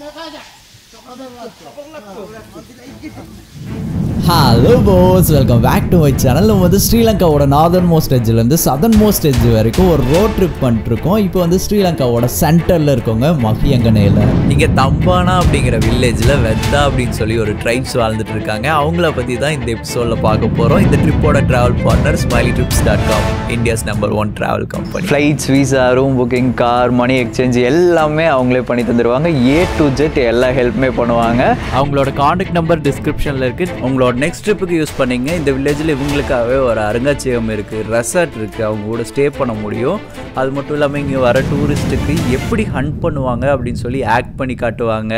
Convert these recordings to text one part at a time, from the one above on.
Hello போஸ் welcome back to my channel நம்ம வந்து ஸ்ரீலங்காவோட நார்தர்ன் மோஸ்ட் எட்ஜ்லேருந்து சதர்ன் மோஸ்ட் எட்ஜ் வரைக்கும் ஒரு ரோட் ட்ரிப் பண்ணிருக்கோம் இப்போ வந்து ஸ்ரீலங்காவோட சென்டரில் இருக்கவங்க மஹியங்கனையில் இங்கே தம்பானா அப்படிங்கிற வில்லேஜில் வெத்தா அப்படின்னு சொல்லி ஒரு ட்ரைப்ஸ் வாழ்ந்துட்டு இருக்காங்க அவங்கள பற்றி தான் இந்த எபிசோடில் பார்க்க போகிறோம் இந்த ட்ரிப்போட travel partner Smiley Trips dot com India's number one travel company flights visa room booking car money exchange எல்லாமே அவங்களே பண்ணி தந்துடுவாங்க ஏ டு ஜெட் எல்லா ஹெல்ப்புமே பண்ணுவாங்க அவங்களோட காண்டாக்ட் நம்பர் டிஸ்கிரிப்ஷனில் இருக்குது உங்களோட நெக்ஸ்ட் ட்ரிப்புக்கு யூஸ் பண்ணீங்க இந்த வில்லேஜில் இவங்களுக்காகவே ஒரு அருங்காட்சியகம் இருக்குது ரெசார்ட் இருக்குது அவங்க கூட ஸ்டே பண்ண முடியும் அது மட்டும் இல்லாமல் இங்கே வர டூரிஸ்ட்டுக்கு எப்படி ஹண்ட் பண்ணுவாங்க அப்படின்னு சொல்லி ஆக்ட் பண்ணி காட்டுவாங்க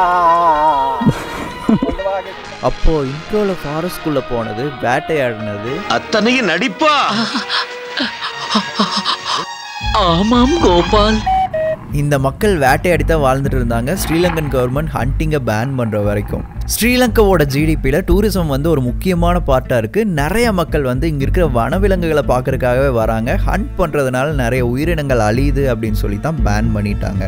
அப்போ இன்ட்ரோல ஃபாரஸ்ட்குள்ள போனது வேட்டையாடினது அத்தனையும் நடிப்பா ஆமாம் கோபால் இந்த மக்கள் வேட்டையாடி தான் வாழ்ந்துட்டு இருந்தாங்க ஸ்ரீலங்கன் கவர்மெண்ட் ஹண்டிங்கை பேன் பண்ணுற வரைக்கும் ஸ்ரீலங்காவோட ஜிடிபியில் டூரிசம் வந்து ஒரு முக்கியமான பார்ட்டாக இருக்குது நிறைய மக்கள் வந்து இங்கே இருக்கிற வனவிலங்குகளை பார்க்கறதுக்காகவே வராங்க ஹண்ட் பண்ணுறதுனால நிறைய உயிரினங்கள் அழியுது அப்படின்னு சொல்லி தான் பேன் பண்ணிட்டாங்க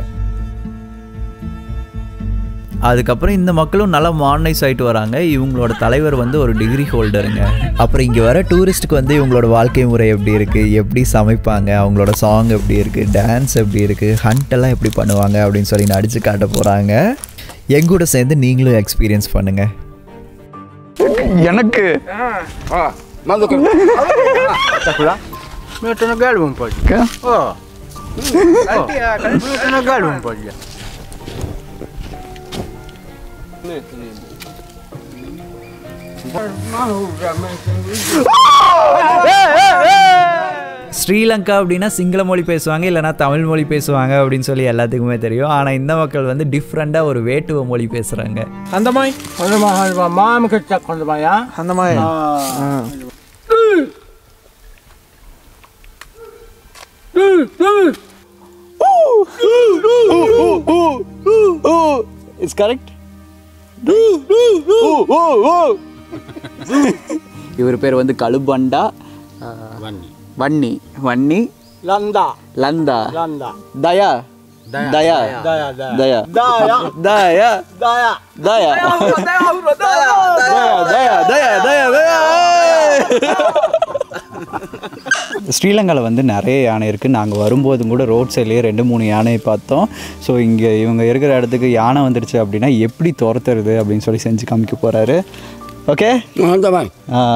அதுக்கப்புறம் இந்த மக்களும் நல்லா மாடர்னைஸ் ஆகிட்டு வராங்க இவங்களோட தலைவர் வந்து ஒரு டிகிரி ஹோல்டருங்க அப்புறம் இங்கே வர டூரிஸ்ட்டுக்கு வந்து இவங்களோட வாழ்க்கை முறை எப்படி இருக்குது எப்படி சமைப்பாங்க அவங்களோட சாங் எப்படி இருக்குது டான்ஸ் எப்படி இருக்குது ஹண்ட் எல்லாம் எப்படி பண்ணுவாங்க அப்படின்னு சொல்லி நடிச்சு காட்ட போகிறாங்க எங்கூட சேர்ந்து நீங்களும் எக்ஸ்பீரியன்ஸ் பண்ணுங்க எனக்கு Meu tô no galão, pode. Ó. Meu tô no galão, pode. Sri Lanka அப்படின்னா சிங்கள மொழி பேசுவாங்க இல்லைனா தமிழ் மொழி பேசுவாங்க அப்படின்னு சொல்லி எல்லாத்துக்குமே தெரியும் ஆனால் இந்த மக்கள் வந்து டிஃப்ரெண்ட்டாக ஒரு வேட்டுவ மொழி பேசுகிறாங்க அந்த மாதிரி அந்த மாதிரி மாமி கிட்ட கொண்டு போயா அந்த மாதிரி இட்ஸ் கரெக்ட் இவர் பேர் வந்து கழுபண்டா வன்னி வன்னி லந்தா லந்தா லந்தா தயா தயா தயா தயா தயா தாயா தயா தாயா தயா தயா தயா தயா தயா ஸ்ரீலங்காவில் வந்து நிறைய யானை இருக்குது நாங்கள் வரும்போதும் கூட ரோட் சைட்லேயே ரெண்டு மூணு யானையை பார்த்தோம் ஸோ இங்கே இவங்க இருக்கிற இடத்துக்கு யானை வந்துடுச்சு அப்படின்னா எப்படி துரத்துறது அப்படின்னு சொல்லி செஞ்சு காமிக்க போகிறாரு ஓகே அந்த மாதிரி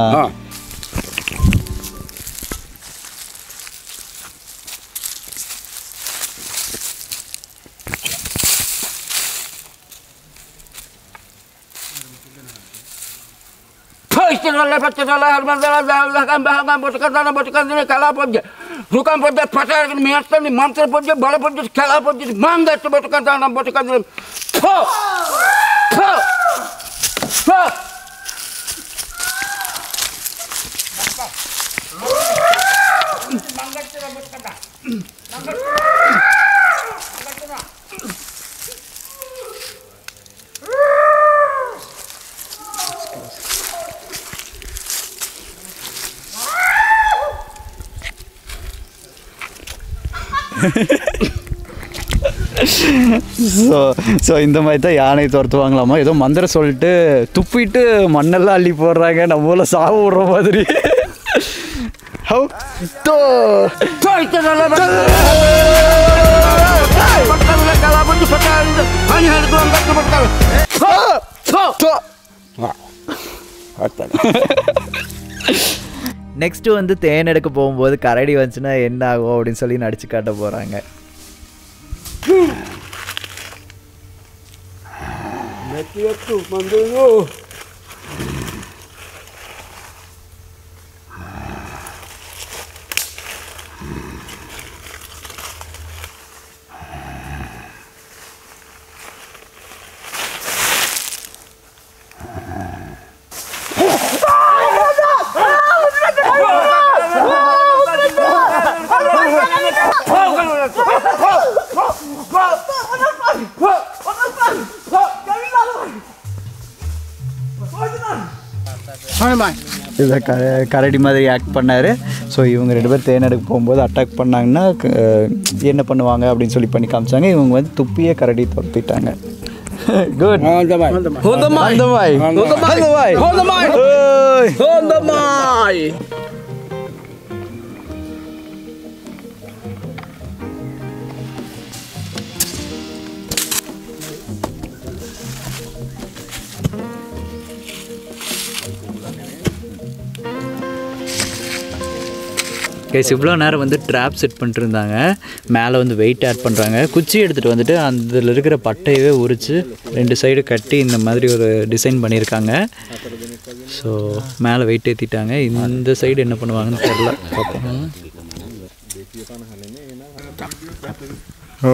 Pastırlarla pastırlarla harmanlarla dağlarla bahana boşkanlarla boşkanlarla kala pojje. Rukan pojje patar gün miyatlarla mantar pojje bala pojje kala pojje mandat boşkanlarla boşkanlarla. Po! Po! Po! So so இந்த மாதிரி தான் யானை துரத்துவாங்களாமா ஏதோ மந்திரம் சொல்லிட்டு துப்பிட்டு மண்ணெல்லாம் அள்ளி போடுறாங்க நம்மள சாவு விடுற மாதிரி ஹவு தோ Pastırlarla boşkanlarla kala pojje patar hani hani mandat boşkanlarla. Po! Po! Next வந்து தேன் எடுக்க போகும்போது கரடி வந்துச்சுன்னா என்ன ஆகும் அப்படின்னு சொல்லி நடிச்சு காட்ட போகிறாங்க இதை க கரடி மாதிரி ஆக்ட் பண்ணார் ஸோ இவங்க ரெண்டு பேர் தேன் எடுக்க போகும்போது அட்டாக் பண்ணாங்கன்னா க- என்ன பண்ணுவாங்க அப்படின்னு சொல்லி பண்ணி காமிச்சாங்க இவங்க வந்து துப்பியே கரடி துரத்திட்டாங்க good Hold the mic. Hold the mic. Hold the mic. Hold the mic. Hold the mic. Hold the mic. ஓய். Hold the mic. கைஸ் இவ்வளோ நேரம் வந்து ட்ராப் செட் பண்ணிட்டு இருந்தாங்க மேலே வந்து வெயிட் ஆட் பண்ணுறாங்க குச்சி எடுத்துகிட்டு வந்துட்டு அதில் இருக்கிற பட்டையவே உரித்து ரெண்டு சைடு கட்டி இந்த மாதிரி ஒரு டிசைன் பண்ணியிருக்காங்க ஸோ மேலே வெயிட் ஏற்றிட்டாங்க இந்த சைடு என்ன பண்ணுவாங்கன்னு தெரில பார்ப்போம் ஓ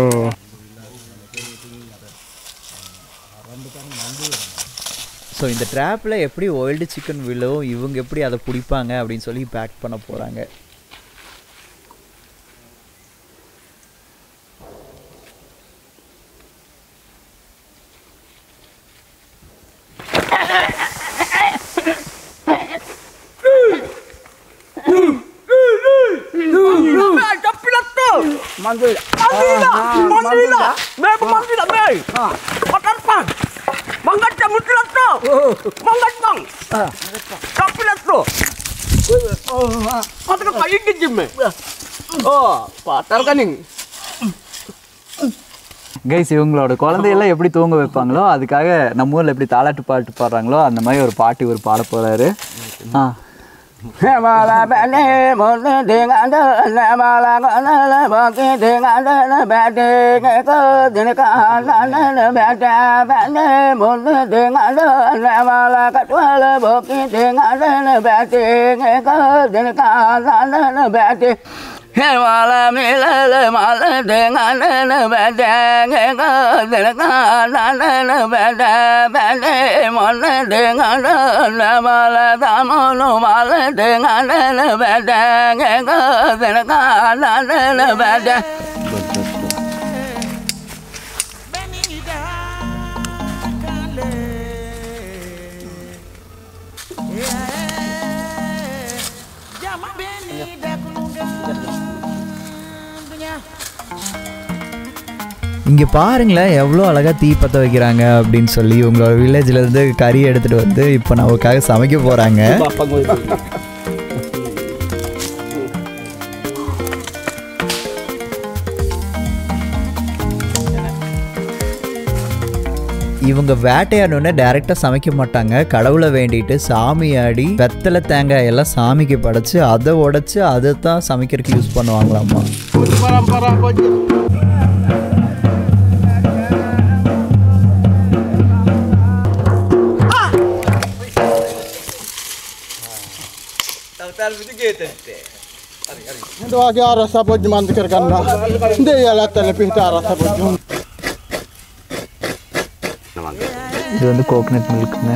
ஸோ இந்த ட்ராப்பில் எப்படி ஒயில்டு சிக்கன் விழும் இவங்க எப்படி அதை பிடிப்பாங்க அப்படின்னு சொல்லி பேக் பண்ண போகிறாங்க Mandila. Mandila. Bebe mandila, bebe. Makan pan. Mangat ya mutilat to. Mangat bang. Kapilat to. Oh, kata ka kain ke jimme. Oh, patal kaning. Guys இவங்களோட குழந்தையெல்லாம் எப்படி தூங்க வைப்பாங்களோ அதுக்காக நம்ம ஊரில் எப்படி தாலாட்டு பாட்டு பாடுறாங்களோ அந்த மாதிரி ஒரு பாட்டு இவர் பாட போகிறாரு ஆ Mala bane mon ding anda na mala na na ba ki ding anda na ba de ke ko din ka na na na ba da bane mon ding anda na mala ka twa la ba ki ding anda na ba de ke ko din ka na na na ba de He mala mi la la mala ding anda na ba de ke ko din ka na na na ba da bane mon ding anda na mala da mon mala ding anda na ba de ke ko din ka na na na ba de இங்கே பாருங்களேன் எவ்வளோ அழகாக தீ பற்ற வைக்கிறாங்க அப்படின்னு சொல்லி உங்களோட வில்லேஜில் இருந்து கறி எடுத்துகிட்டு வந்து இப்போ நமக்காக சமைக்க போகிறாங்க இவங்க வேட்டையாடணுன்னே டைரெக்டாக சமைக்க மாட்டாங்க கடவுளை வேண்டிட்டு சாமி ஆடி வெத்தலை தேங்காய் எல்லாம் சாமிக்கு படைச்சு அதை உடைச்சு அதை தான் சமைக்கிறதுக்கு யூஸ் பண்ணுவாங்களாமா Itu lagi arah sabot juman dikir kanda. Dia ya latar lebih arah sabot juman. இது வந்து கோகனட் மில்க்குங்க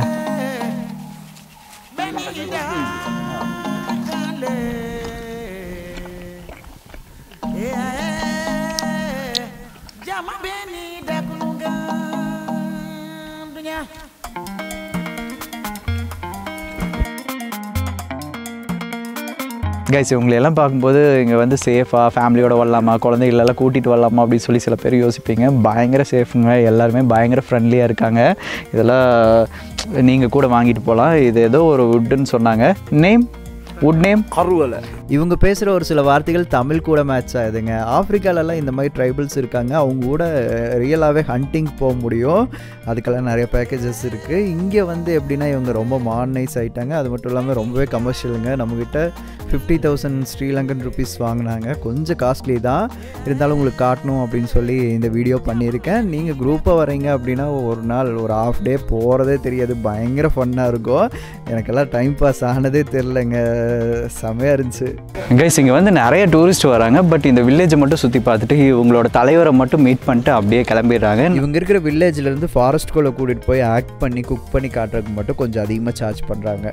கைஸ் இவங்களெல்லாம் பார்க்கும்போது இங்கே வந்து சேஃபாக ஃபேமிலியோட வரலாமா குழந்தைகளெல்லாம் கூட்டிகிட்டு வரலாமா அப்படின்னு சொல்லி சில பேர் யோசிப்பீங்க பயங்கர சேஃபுங்க எல்லாருமே பயங்கர ஃப்ரெண்ட்லியாக இருக்காங்க இதெல்லாம் நீங்கள் கூட வாங்கிட்டு போகலாம் இது ஏதோ ஒரு வுட்டுன்னு சொன்னாங்க நேம் வுட் நேம் Karuala. இவங்க பேசுகிற ஒரு சில வார்த்தைகள் தமிழ் கூட மேட்ச் ஆகுதுங்க ஆப்பிரிக்காலலாம் இந்த மாதிரி ட்ரைபல்ஸ் இருக்காங்க அவங்க கூட ரியலாகவே ஹண்டிங் போக முடியும் அதுக்கெல்லாம் நிறைய பேக்கேஜஸ் இருக்குது இங்கே வந்து எப்படின்னா இவங்க ரொம்ப மாடர்னைஸ் ஆகிட்டாங்க அது மட்டும் இல்லாமல் ரொம்பவே கமர்ஷியலுங்க நம்மக்கிட்ட ஃபிஃப்டி தௌசண்ட் ஸ்ரீலங்கன் ருபீஸ் வாங்கினாங்க கொஞ்சம் காஸ்ட்லி தான் இருந்தாலும் உங்களுக்கு காட்டணும் அப்படின்னு சொல்லி இந்த வீடியோ பண்ணியிருக்கேன் நீங்கள் குரூப்பாக வரீங்க அப்படின்னா ஒரு நாள் ஒரு ஆஃப் டே போகிறதே தெரியாது பயங்கர ஃபன்னாக இருக்கும் எனக்கெல்லாம் டைம் பாஸ் ஆனதே தெரிலங்க செமையாக இருந்துச்சு கைஸ் இங்கே வந்து நிறைய டூரிஸ்ட் வராங்க பட் இந்த வில்லேஜை மட்டும் சுற்றி பார்த்துட்டு இவங்களோட தலைவரை மட்டும் மீட் பண்ணிட்டு அப்படியே கிளம்பிடுறாங்க இவங்க இருக்கிற வில்லேஜ்ல இருந்து ஃபாரஸ்ட்குள்ளே கூட்டிகிட்டு போய் ஆக்ட் பண்ணி குக் பண்ணி காட்டுறதுக்கு மட்டும் கொஞ்சம் அதிகமாக சார்ஜ் பண்ணுறாங்க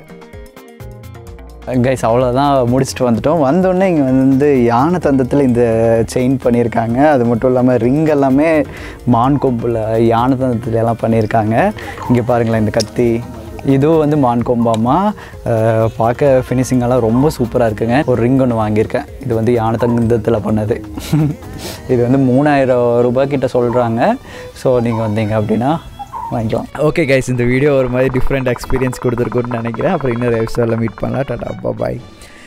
கைஸ் அவ்வளோதான் முடிச்சுட்டு வந்துட்டோம் வந்தோடனே இங்கே வந்து யானை தந்தத்தில் இந்த செயின் பண்ணியிருக்காங்க அது மட்டும் இல்லாமல் ரிங் எல்லாமே மான் கொம்பில் யானை தந்தத்துல எல்லாம் பண்ணியிருக்காங்க இங்கே பாருங்களேன் இந்த கத்தி இதுவும் வந்து மான் கொம்பாமா அஹ், பார்க்க ஃபினிஷிங்கெல்லாம் ரொம்ப சூப்பராக இருக்குங்க ஒரு ரிங் ஒன்று வாங்கியிருக்கேன் இது வந்து யானை தந்தத்தில் பண்ணது இது வந்து மூணாயிரம் ரூபாய் கிட்ட சொல்கிறாங்க ஸோ நீங்கள் வந்தீங்க அப்படின்னா வாங்கிக்கலாம் ஓகே கைஸ் இந்த வீடியோ ஒரு மாதிரி டிஃப்ரெண்ட் எக்ஸ்பீரியன்ஸ் கொடுத்துருக்குன்னு நினைக்கிறேன் அப்புறம் இன்னொரு எபிசோடில் மீட் பண்ணலாம் டாடா பாய்